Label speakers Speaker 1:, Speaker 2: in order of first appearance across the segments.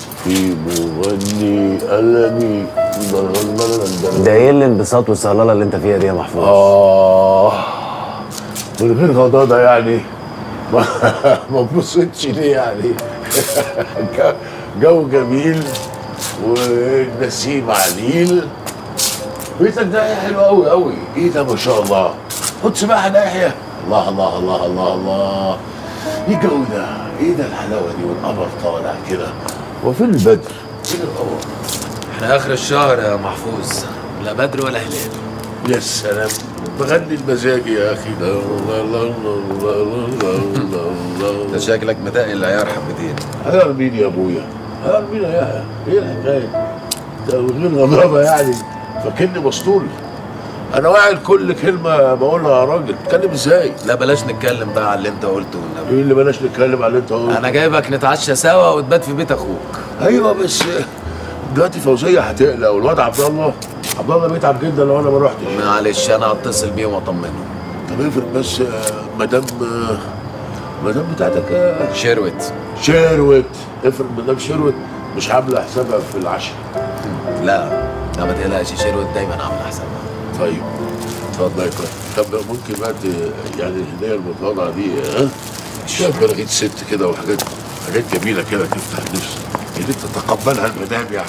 Speaker 1: في مغني قلبي
Speaker 2: ده ايه الانبساط والصهلله اللي انت فيها دي يا محفوظ؟
Speaker 1: آه من غير غضاضة يعني ما ما تبصتش ليه يعني جو- جو جميل والنسيم عليل بيتك ده حلو قوي قوي ايه ده ما شاء الله خد سباحة ناحية الله الله الله الله الله ايه الجو ده ايه ده الحلاوة دي والقمر طالع كده وفين البدر؟ فين القمر؟
Speaker 3: احنا اخر الشهر يا محفوظ لا بدر ولا هلال
Speaker 1: يا سلام بغني المزاج يا اخي لا لا لا لا لا لا لا
Speaker 3: ده
Speaker 1: لا
Speaker 3: شكلك متقل العيار حبتين
Speaker 1: هيعمل مين يا ابويا؟ هيعمل مين يا ايه الحكايه؟ ده من غير غضابه يعني فاكرني مسطول انا واعي لكل كلمه بقولها يا راجل اتكلم ازاي؟
Speaker 3: لا بلاش نتكلم بقى على اللي انت قلته والنبي
Speaker 1: ايه اللي بلاش نتكلم على اللي انت قلته؟
Speaker 3: انا جايبك نتعشى سوا وتبات في بيت اخوك
Speaker 1: ايوه بس دلوقتي فوزيه هتقلق والواد عبد الله عبد الله بيتعب جدا لو انا ما رحتش
Speaker 3: معلش انا هتصل بيه واطمنه
Speaker 1: طب افرض بس آه، مدام آه، مدام بتاعتك آه،
Speaker 3: شروت
Speaker 1: شروت افرض مدام شروت مش عامله حسابها في العشاء
Speaker 3: لا لا ما تقلقش شروت دايما عامله حسابها
Speaker 1: طيب اتفضل يا كويس. طب ممكن بقى ت- يعني الهديه المتواضعه دي ها شايف بلاغيت ست كده وحاجات حاجات جميله كده تفتح النفس اللي تتقبلها المدام يعني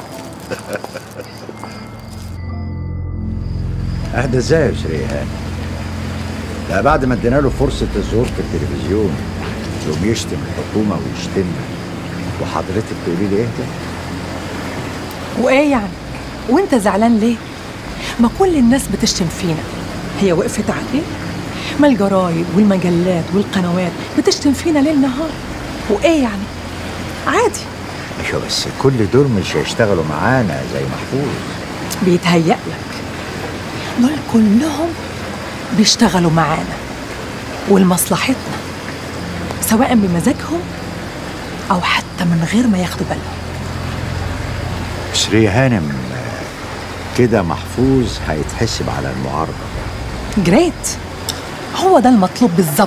Speaker 4: اهدى ازاي يا شريهان ده بعد ما ادينا له فرصه الظهور في التلفزيون يقوم يشتم الحكومه ويشتمنا وحضرتك تقولي لي اهدى
Speaker 5: وايه يعني وانت زعلان ليه ما كل الناس بتشتم فينا هي وقفت عليه ما الجرايد والمجلات والقنوات بتشتم فينا ليل نهار وايه يعني عادي
Speaker 4: ايوه بس كل دول مش هيشتغلوا معانا زي محفوظ
Speaker 5: بيتهيأ لك دول كلهم بيشتغلوا معانا ولمصلحتنا سواء بمزاجهم او حتى من غير ما ياخدوا بالهم
Speaker 4: شري هانم كده محفوظ هيتحسب على المعارضه
Speaker 5: جريت هو ده المطلوب بالظبط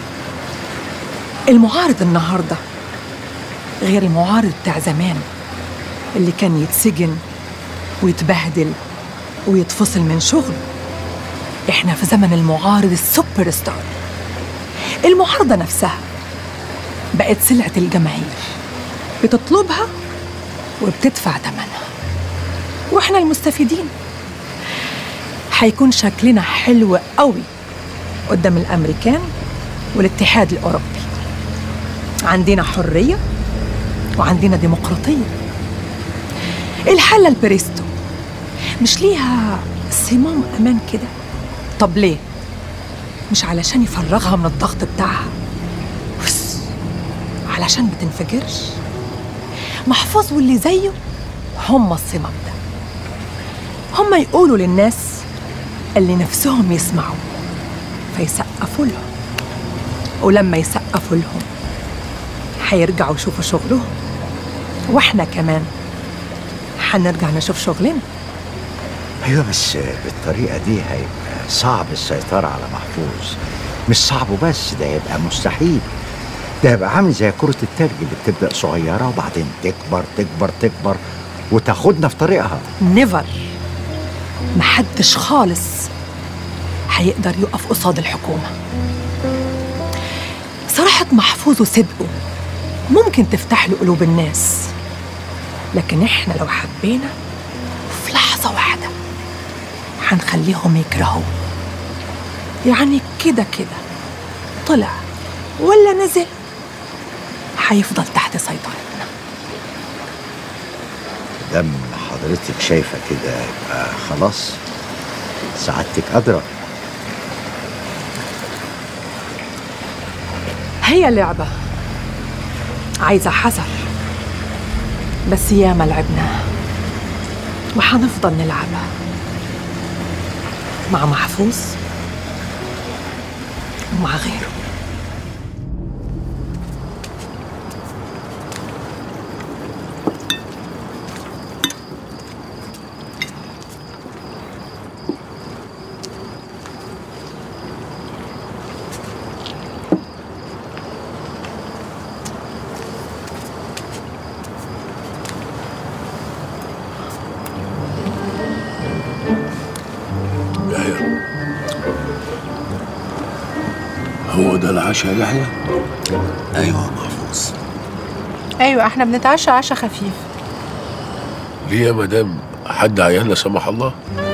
Speaker 5: المعارض النهارده غير المعارض بتاع زمان اللي كان يتسجن ويتبهدل ويتفصل من شغله احنا في زمن المعارض السوبر ستار المعارضة نفسها بقت سلعة الجماهير بتطلبها وبتدفع ثمنها واحنا المستفيدين هيكون شكلنا حلو قوي قدام الامريكان والاتحاد الاوروبي عندنا حريه وعندنا ديمقراطيه الحله البريستو مش ليها صمام امان كده طب ليه مش علشان يفرغها من الضغط بتاعها بس علشان ما تنفجرش محفوظ واللي زيه هم الصمام ده هم يقولوا للناس اللي نفسهم يسمعوا فيسقفوا لهم ولما يسقفوا لهم هيرجعوا يشوفوا شغلهم واحنا كمان هنرجع نشوف شغلنا
Speaker 4: ايوه بس بالطريقه دي هيبقى صعب السيطره على محفوظ مش صعب بس ده يبقى مستحيل ده يبقى عامل زي كرة التلج اللي بتبدأ صغيرة وبعدين تكبر تكبر تكبر وتاخدنا في طريقها
Speaker 5: نيفر محدش خالص هيقدر يقف قصاد الحكومة صراحة محفوظ وصدقه ممكن تفتح له قلوب الناس لكن احنا لو حبينا في لحظة واحدة هنخليهم يكرهوه يعني كده كده طلع ولا نزل هيفضل تحت سيطرتنا
Speaker 4: دم حضرتك شايفة كده يبقى خلاص سعادتك أدرى
Speaker 5: هي لعبة عايزة حذر بس ياما لعبناها وحنفضل نلعبها مع محفوظ ومع غيره
Speaker 1: ده العشاء يا يحيى
Speaker 3: ايوه يا محفوظ
Speaker 5: ايوه احنا بنتعشى عشاء خفيف
Speaker 1: ليه يا مدام حد عيان لا سمح الله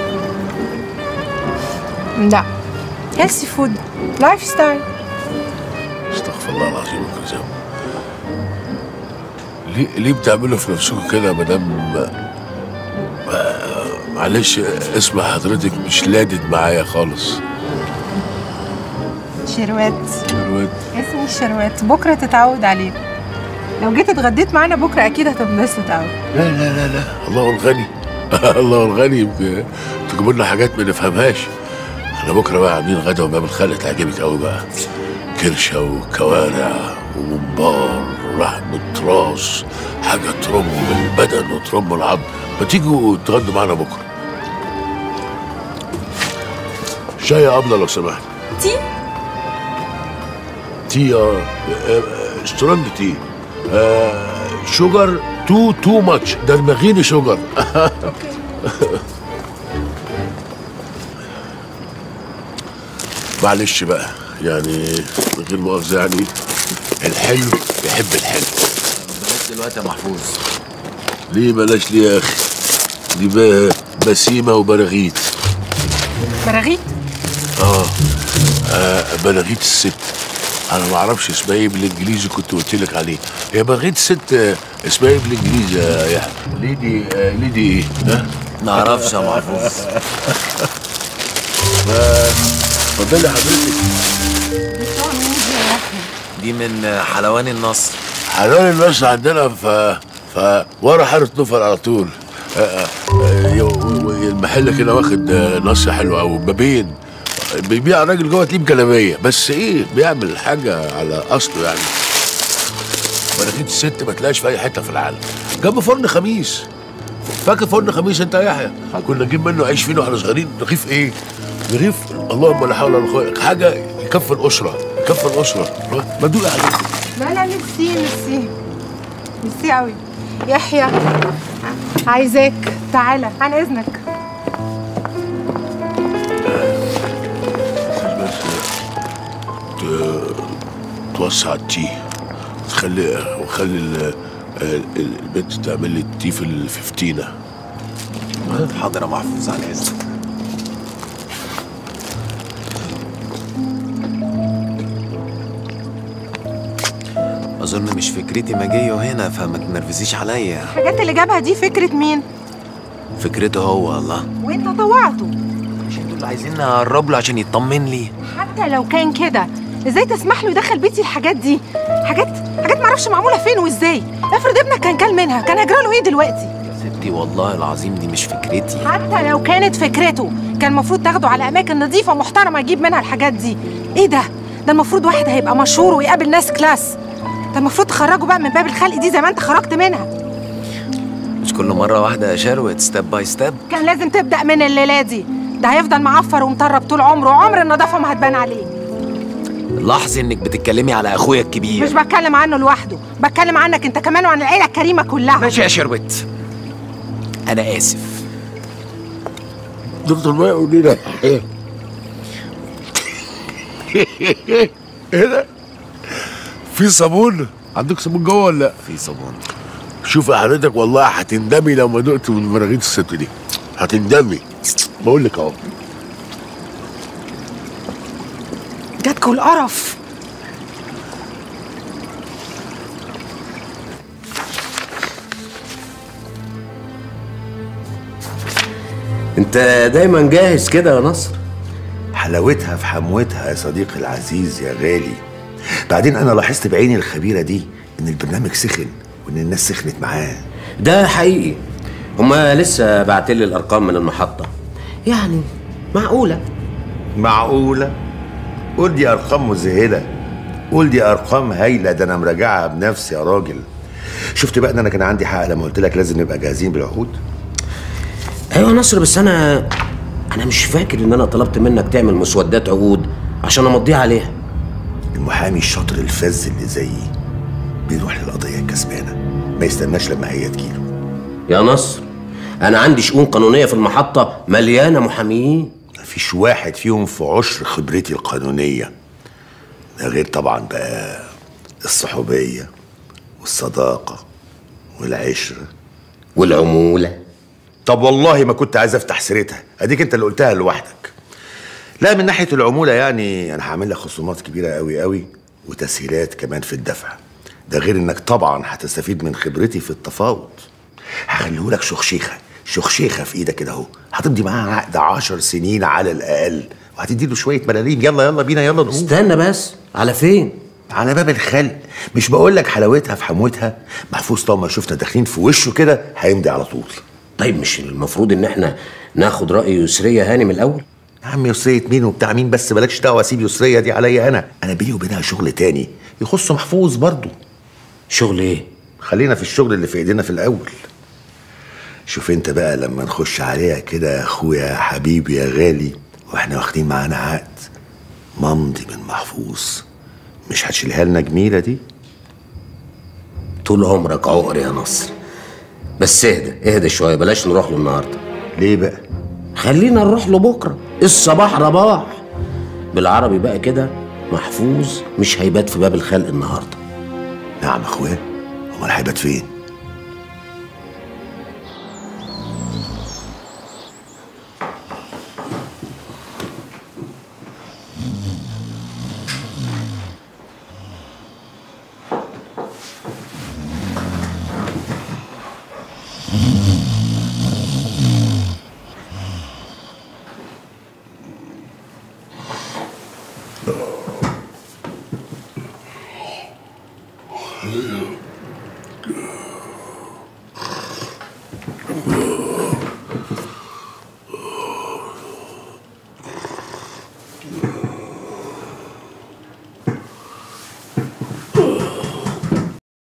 Speaker 5: لا هيلثي فود لايف ستايل
Speaker 1: استغفر الله العظيم الكذاب ليه ليه بتعملوا في نفسكم كده يا مدام ما- معلش اسم حضرتك مش لادد معايا خالص
Speaker 5: شروات
Speaker 1: الواد
Speaker 5: اسمي شروات بكره تتعود عليه لو جيت اتغديت معانا بكره اكيد هتنبسط قوي
Speaker 1: لا لا لا لا الله الغني الله الغني يمكن تجيبوا لنا حاجات ما نفهمهاش احنا بكره بقى عاملين غدا وباب الخلق تعجبك قوي بقى كرشه وكوارع وممبار ولحمة راس حاجة ترم البدن وترم العظم ما تيجوا تغدوا معانا بكره شاي يا أبلة لو سمحت
Speaker 5: تي
Speaker 1: تي اه آه، سترونج تي آه، شوجر تو تو ماتش ده دماغيني شوجر معلش بقى يعني من غير مؤاخذة يعني الحلو يحب الحلو
Speaker 3: بلاش دلوقتي يا محفوظ
Speaker 1: ليه بلاش ليه يا اخي دي بقى بسيمة وبراغيث
Speaker 5: براغيث
Speaker 1: اه بلاغيت الست انا ما اعرفش اسمها ايه بالانجليزي كنت قلت لك عليه هي بلاغيت الست آه، اسمها ايه بالانجليزي يا يحيى ليدي آه، ليدي ايه ها
Speaker 3: نعرفش يا محفوظ
Speaker 1: اتفضلي حضرتك
Speaker 3: دي من حلوان النصر
Speaker 1: حلال الناس عندنا ف ف ورا حارة نفر على طول آه، آه، آه، و- و- المحل كده واخد آه، نص حلو قوي بابين بيبيع راجل جوه تليم كلاميه بس ايه بيعمل حاجه على اصله يعني مناخير الست ما تلاقيش في اي حته في العالم جنب فرن خميس فاكر فرن خميس انت يا يحيى كنا نجيب منه عيش فينو واحنا صغيرين رغيف ايه رغيف اللهم لا حول ولا قوه حاجه يكفي الاسره يكفي الاسره ما تدوق يا حبيبي
Speaker 5: لا لا ميرسي ميرسي ميرسي قوي يحيى عايزاك تعالى عن اذنك
Speaker 1: بس ت- توسع التي تخلي وخلي ال- ال- البنت تعمل لي التي في الففتينة
Speaker 3: حاضر يا محفوظ على اذنك اظن مش فكرتي مجيه هنا فما تنرفزيش عليا
Speaker 5: الحاجات اللي جابها دي فكرة مين؟
Speaker 3: فكرته هو الله
Speaker 5: وانت طوعته
Speaker 3: مش انتوا اللي عايزين نقرب له عشان يطمن لي
Speaker 5: حتى لو كان كده ازاي تسمح له يدخل بيتي الحاجات دي؟ حاجات حاجات معرفش معمولة فين وازاي؟ افرض ابنك كان كل منها كان هيجرى له ايه دلوقتي؟
Speaker 3: يا ستي والله العظيم دي مش فكرتي
Speaker 5: حتى لو كانت فكرته كان المفروض تاخده على اماكن نظيفة محترمة يجيب منها الحاجات دي ايه ده؟ ده المفروض واحد هيبقى مشهور ويقابل ناس كلاس ده المفروض تخرجه بقى من باب الخلق دي زي ما انت خرجت منها
Speaker 3: مش كل مره واحده يا شروت ستيب باي ستيب
Speaker 5: كان لازم تبدأ من الليلة دي ده هيفضل معفر ومطرب طول عمره وعمر النظافة ما هتبان عليه
Speaker 3: لاحظي انك بتتكلمي على اخويا الكبير
Speaker 5: مش بتكلم عنه لوحده بتكلم عنك انت كمان وعن العيلة الكريمة كلها
Speaker 3: ماشي يا شروت انا اسف
Speaker 1: دكتور ما يقول لنا ايه ايه ده في صابون عندك صابون جوه ولا لا
Speaker 3: في صابون
Speaker 1: شوف يا حضرتك والله هتندمي لو ما دقت من مراغيث الست دي هتندمي بقول لك اهو
Speaker 5: جاتكوا القرف
Speaker 2: انت دايما جاهز كده يا نصر
Speaker 4: حلاوتها في حموتها يا صديقي العزيز يا غالي بعدين انا لاحظت بعيني الخبيره دي ان البرنامج سخن وان الناس سخنت معاه
Speaker 2: ده حقيقي هما لسه بعتلي الارقام من المحطه يعني معقوله
Speaker 4: معقوله قول دي ارقام مذهله قول دي ارقام هايله ده انا مراجعها بنفسي يا راجل شفت بقى ان انا كان عندي حق لما قلت لك لازم نبقى جاهزين بالعقود
Speaker 2: ايوه يا نصر بس انا انا مش فاكر ان انا طلبت منك تعمل مسودات عقود عشان امضيها عليها
Speaker 4: المحامي الشاطر الفذ اللي زيي بيروح للقضيه الكسبانه ما يستناش لما هي تجيله
Speaker 2: يا نصر انا عندي شؤون قانونيه في المحطه مليانه محاميين
Speaker 4: مفيش واحد فيهم في عشر خبرتي القانونيه
Speaker 1: ده غير طبعا بقى الصحوبية والصداقة والعشرة
Speaker 2: والعمولة
Speaker 1: طب والله ما كنت عايز افتح سيرتها اديك انت اللي قلتها لوحدك لا من ناحيه العموله يعني انا هعمل لك خصومات كبيره قوي قوي وتسهيلات كمان في الدفع ده غير انك طبعا هتستفيد من خبرتي في التفاوض هخليه لك شخشيخه شخشيخه في ايدك كده اهو هتمضي معاه عقد عشر سنين على الاقل وهتدي له شويه ملاليم يلا يلا بينا يلا نقوم
Speaker 2: استنى بس على فين
Speaker 1: على باب الخلق مش بقول لك حلاوتها في حموتها محفوظ طالما شفنا داخلين في وشه كده هيمضي على طول
Speaker 2: طيب مش المفروض ان احنا ناخد رأي يسرية هانم الأول
Speaker 1: يا عم يسرية مين وبتاع مين بس بلاكش دعوه اسيب يسرية دي عليا انا انا بيني وبينها شغل تاني يخص محفوظ برضه
Speaker 2: شغل ايه
Speaker 1: خلينا في الشغل اللي في ايدينا في الاول شوف انت بقى لما نخش عليها كده يا اخويا يا حبيبي يا غالي واحنا واخدين معانا عقد ممضي من محفوظ مش هتشيلها لنا جميله دي
Speaker 2: طول عمرك عقر يا نصر بس اهدى اهدى شوية بلاش نروح له النهاردة
Speaker 1: ليه بقى
Speaker 2: خلينا نروح له بكرة الصباح رباح بالعربي بقى كده محفوظ مش هيبات في باب الخلق النهارده
Speaker 1: نعم اخويا امال هيبات فين